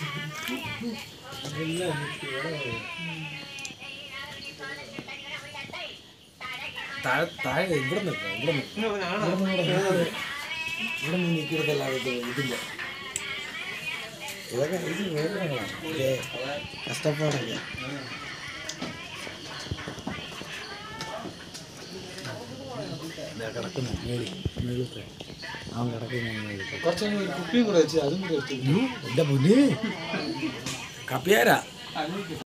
താഴെ താഴെ ഇവിടെ നിൽക്കാം ഇവിടെ നിൽക്കാം ഇവിടെ നിന്ന് നിൽക്കുന്നതല്ലാതെ ഇതില്ല ഇതൊക്കെ ഇത് വേദനകളാണ് ഇതേ കഷ്ടപ്പാടല്ല ഇതാ കിടക്കുന്നു മേളി മേളത്തെ അവൻ കിടക്കുന്ന മേളത്തെ കുറച്ച് കഴിഞ്ഞ് ഒരു കുപ്പിയും കൂടെ വെച്ച് അതും കൂടെ എടുത്തു എൻ്റെ പൊന്ന് കപ്പിയാരാ